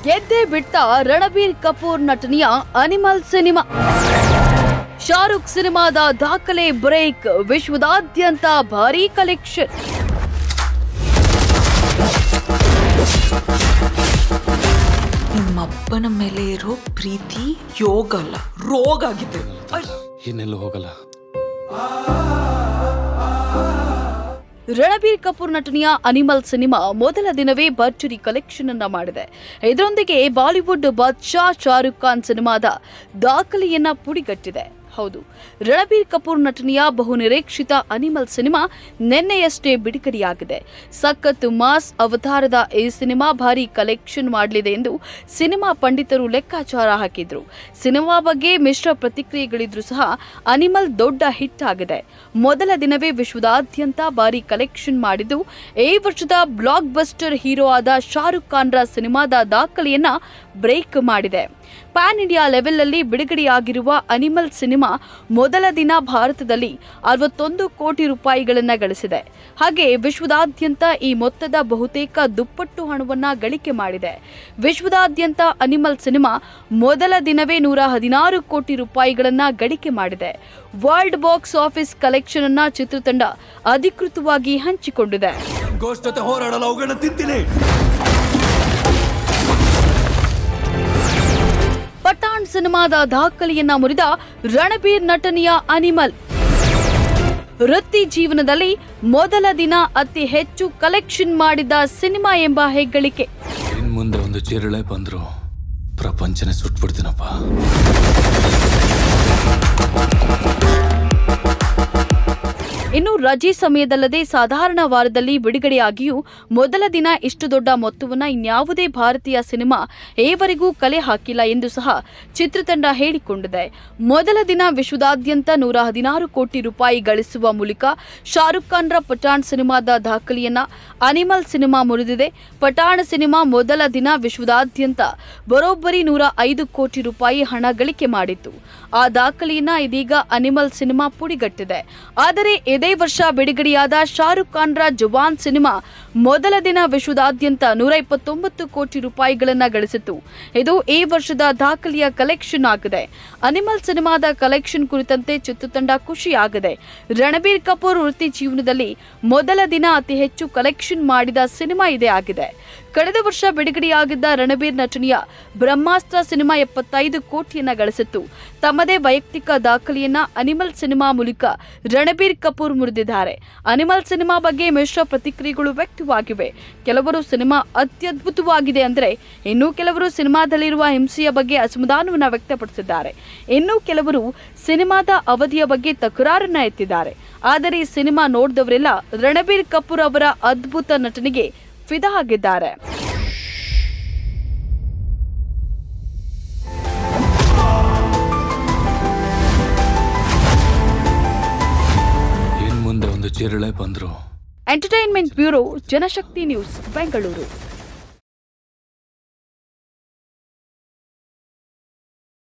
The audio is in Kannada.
ಗೆದ್ದೆ ಬಿಟ್ಟ ರಣಬೀರ್ ಕಪೂರ್ ನಟನೆಯ ಅನಿಮಲ್ ಸಿನಿಮಾ ಶಾರುಖ್ ಸಿನಿಮಾದ ದಾಖಲೆ ಬ್ರೇಕ್ ವಿಶ್ವದಾದ್ಯಂತ ಭಾರೀ ಕಲೆಕ್ಷನ್ ನಿಮ್ಮಪ್ಪನ ಮೇಲೆ ಇರೋ ಪ್ರೀತಿ ಯೋಗ ಅಲ್ಲ ರೋಗ ಆಗಿದೆ ಇನ್ನೆಲ್ಲೂ ಹೋಗಲ್ಲ ರಣಬೀರ್ ಕಪೂರ್ ನಟನೆಯ ಅನಿಮಲ್ ಸಿನಿಮಾ ಮೊದಲ ದಿನವೇ ಭರ್ಜರಿ ಕಲೆಕ್ಷನ್ ಅನ್ನ ಮಾಡಿದೆ ಇದರೊಂದಿಗೆ ಬಾಲಿವುಡ್ ಬಾದ್ಶಾ ಶಾರುಖ್ ಖಾನ್ ಸಿನಿಮಾದ ದಾಖಲೆಯನ್ನ ಪುಡಿಗಟ್ಟಿದೆ ಹೌದು ರಣಬೀರ್ ಕಪೂರ್ ನಟನೆಯ ಬಹು ನಿರೀಕ್ಷಿತ ಅನಿಮಲ್ ಸಿನಿಮಾ ನಿನ್ನೆಯಷ್ಟೇ ಬಿಡುಗಡೆಯಾಗಿದೆ ಸಖತ್ ಮಾಸ್ ಅವತಾರದ ಈ ಸಿನಿಮಾ ಭಾರಿ ಕಲೆಕ್ಷನ್ ಮಾಡಲಿದೆ ಎಂದು ಸಿನಿಮಾ ಪಂಡಿತರು ಲೆಕ್ಕಾಚಾರ ಹಾಕಿದ್ರು ಸಿನಿಮಾ ಬಗ್ಗೆ ಮಿಶ್ರ ಪ್ರತಿಕ್ರಿಯೆಗಳಿದ್ರೂ ಸಹ ಅನಿಮಲ್ ದೊಡ್ಡ ಹಿಟ್ ಆಗಿದೆ ಮೊದಲ ದಿನವೇ ವಿಶ್ವದಾದ್ಯಂತ ಭಾರಿ ಕಲೆಕ್ಷನ್ ಮಾಡಿದ್ದು ಈ ವರ್ಷದ ಬ್ಲಾಕ್ ಬಸ್ಟರ್ ಹೀರೋ ಆದ ಶಾರುಖ್ ಖಾನ್ರ ಸಿನಿಮಾದ ದಾಖಲೆಯನ್ನ ಬ್ರೇಕ್ ಮಾಡಿದೆ ಪ್ಯಾನ್ ಇಂಡಿಯಾ ಲೆವೆಲ್ನಲ್ಲಿ ಬಿಡುಗಡೆಯಾಗಿರುವ ಅನಿಮಲ್ ಸಿನಿಮಾ ಮೊದಲ ದಿನ ಭಾರತದಲ್ಲಿ ಅರವತ್ತೊಂದು ಕೋಟಿ ರೂಪಾಯಿಗಳನ್ನ ಗಳಿಸಿದೆ ಹಾಗೆ ವಿಶ್ವದಾದ್ಯಂತ ಈ ಮೊತ್ತದ ಬಹುತೇಕ ದುಪ್ಪಟ್ಟು ಹಣವನ್ನ ಗಳಿಕೆ ಮಾಡಿದೆ ವಿಶ್ವದಾದ್ಯಂತ ಅನಿಮಲ್ ಸಿನಿಮಾ ಮೊದಲ ದಿನವೇ ನೂರ ಹದಿನಾರು ಕೋಟಿ ರೂಪಾಯಿಗಳನ್ನ ಗಳಿಕೆ ಮಾಡಿದೆ ವರ್ಲ್ಡ್ ಬಾಕ್ಸ್ ಆಫೀಸ್ ಕಲೆಕ್ಷನ್ ಅನ್ನ ಚಿತ್ರತಂಡ ಅಧಿಕೃತವಾಗಿ ಹಂಚಿಕೊಂಡಿದೆ ಗೋಸ್ಟ್ ಜೊತೆ ಹೋರಾಡಲ್ಲ ಅವುಗಳನ್ನ ತಿಂತೀನಿ ಪಠಾಣ್ ಸಿನಿಮಾದ ದಾಖಲೆಯನ್ನ ಮುರಿದ ರಣಬೀರ್ ನಟನೆಯ ಅನಿಮಲ್ ವೃತ್ತಿ ಜೀವನದಲ್ಲಿ ಮೊದಲ ದಿನ ಅತಿ ಹೆಚ್ಚು ಕಲೆಕ್ಷನ್ ಮಾಡಿದ ಸಿನಿಮಾ ಎಂಬ ಹೆಗ್ಗಳಿಕೆ ಇನ್ ಮುಂದೆ ಒಂದು ಚಿರಳೆ ಬಂದ್ರು ಪ್ರಪಂಚನೇ ಸುಟ್ಬಿಡ್ತೀನಪ್ಪ ಇನ್ನು ರಜೆ ಸಮಯದಲ್ಲದೆ ಸಾಧಾರಣ ವಾರದಲ್ಲಿ ಬಿಡುಗಡೆಯಾಗಿಯೂ ಮೊದಲ ದಿನ ಇಷ್ಟು ದೊಡ್ಡ ಮೊತ್ತವನ್ನ ಇನ್ಯಾವುದೇ ಭಾರತೀಯ ಸಿನಿಮಾ ಈವರೆಗೂ ಕಲೆ ಹಾಕಿಲ್ಲ ಎಂದು ಸಹ ಚಿತ್ರತಂಡ ಹೇಳಿಕೊಂಡಿದೆ ಮೊದಲ ದಿನ ವಿಶ್ವದಾದ್ಯಂತ ನೂರ ಹದಿನಾರು ಕೋಟಿ ರೂಪಾಯಿ ಗಳಿಸುವ ಮೂಲಕ ಶಾರುಖ್ ಖಾನ್ರ ಪಠಾಣ್ ಸಿನಿಮಾದ ದಾಖಲೆಯನ್ನ ಅನಿಮಲ್ ಸಿನಿಮಾ ಮುರಿದಿದೆ ಪಠಾಣ್ ಸಿನಿಮಾ ಮೊದಲ ದಿನ ವಿಶ್ವದಾದ್ಯಂತ ಬರೋಬ್ಬರಿ ನೂರ ಐದು ಕೋಟಿ ರೂಪಾಯಿ ಹಣ ಗಳಿಕೆ ಮಾಡಿತ್ತು ಆ ದಾಖಲೆಯನ್ನ ಇದೀಗ ಅನಿಮಲ್ ಸಿನಿಮಾ ಪುಡಿಗಟ್ಟಿದೆ ಆದರೆ ಇದೇ ವರ್ಷ ಬಿಡುಗಡೆಯಾದ ಶಾರುಖ್ ಖಾನ್ರ ಜವಾನ್ ಸಿನಿಮಾ ಮೊದಲ ದಿನ ವಿಶ್ವದಾದ್ಯಂತ ನೂರ ಇಪ್ಪತ್ತೊಂಬತ್ತು ಕೋಟಿ ರೂಪಾಯಿಗಳನ್ನ ಗಳಿಸಿತ್ತು ಇದು ಈ ವರ್ಷದ ದಾಖಲೆಯ ಕಲೆಕ್ಷನ್ ಆಗಿದೆ ಅನಿಮಲ್ ಸಿನಿಮಾದ ಕಲೆಕ್ಷನ್ ಕುರಿತಂತೆ ಚಿತ್ರತಂಡ ಖುಷಿಯಾಗಿದೆ ರಣಬೀರ್ ಕಪೂರ್ ವೃತ್ತಿ ಜೀವನದಲ್ಲಿ ಮೊದಲ ದಿನ ಅತಿ ಹೆಚ್ಚು ಕಲೆಕ್ಷನ್ ಮಾಡಿದ ಸಿನಿಮಾ ಇದೇ ಆಗಿದೆ ಕಳೆದ ವರ್ಷ ಬಿಡುಗಡೆಯಾಗಿದ್ದ ರಣಬೀರ್ ನಟನೆಯ ಬ್ರಹ್ಮಾಸ್ತ್ರ ಸಿನಿಮಾ ಎಪ್ಪತ್ತೈದು ಕೋಟಿಯನ್ನ ಗಳಿಸಿತ್ತು ತಮ್ಮದೇ ವೈಯಕ್ತಿಕ ದಾಖಲೆಯನ್ನ ಅನಿಮಲ್ ಸಿನಿಮಾ ಮೂಲಕ ರಣಬೀರ್ ಕಪೂರ್ ಮುರಿದಿದ್ದಾರೆ ಅನಿಮಲ್ ಸಿನಿಮಾ ಬಗ್ಗೆ ಮಿಶ್ರ ಪ್ರತಿಕ್ರಿಯೆಗಳು ವ್ಯಕ್ತವಾಗಿವೆ ಕೆಲವರು ಸಿನಿಮಾ ಅತ್ಯದ್ಭುತವಾಗಿದೆ ಅಂದರೆ ಇನ್ನು ಕೆಲವರು ಸಿನಿಮಾದಲ್ಲಿರುವ ಹಿಂಸೆಯ ಬಗ್ಗೆ ಅಸಮಾಧಾನವನ್ನ ವ್ಯಕ್ತಪಡಿಸಿದ್ದಾರೆ ಇನ್ನು ಕೆಲವರು ಸಿನಿಮಾದ ಅವಧಿಯ ಬಗ್ಗೆ ತಕರಾರನ್ನ ಎತ್ತಿದ್ದಾರೆ ಆದರೆ ಈ ಸಿನಿಮಾ ನೋಡಿದವರೆಲ್ಲ ರಣಬೀರ್ ಕಪೂರ್ ಅವರ ಅದ್ಭುತ ನಟನೆಗೆ ಫಿದಾ ಆಗಿದ್ದಾರೆ ಇನ್ ಮುಂದೆ ಒಂದು ಚಿರಳೆ ಬಂದ್ರು entertainment bureau Janashakti news Bengaluru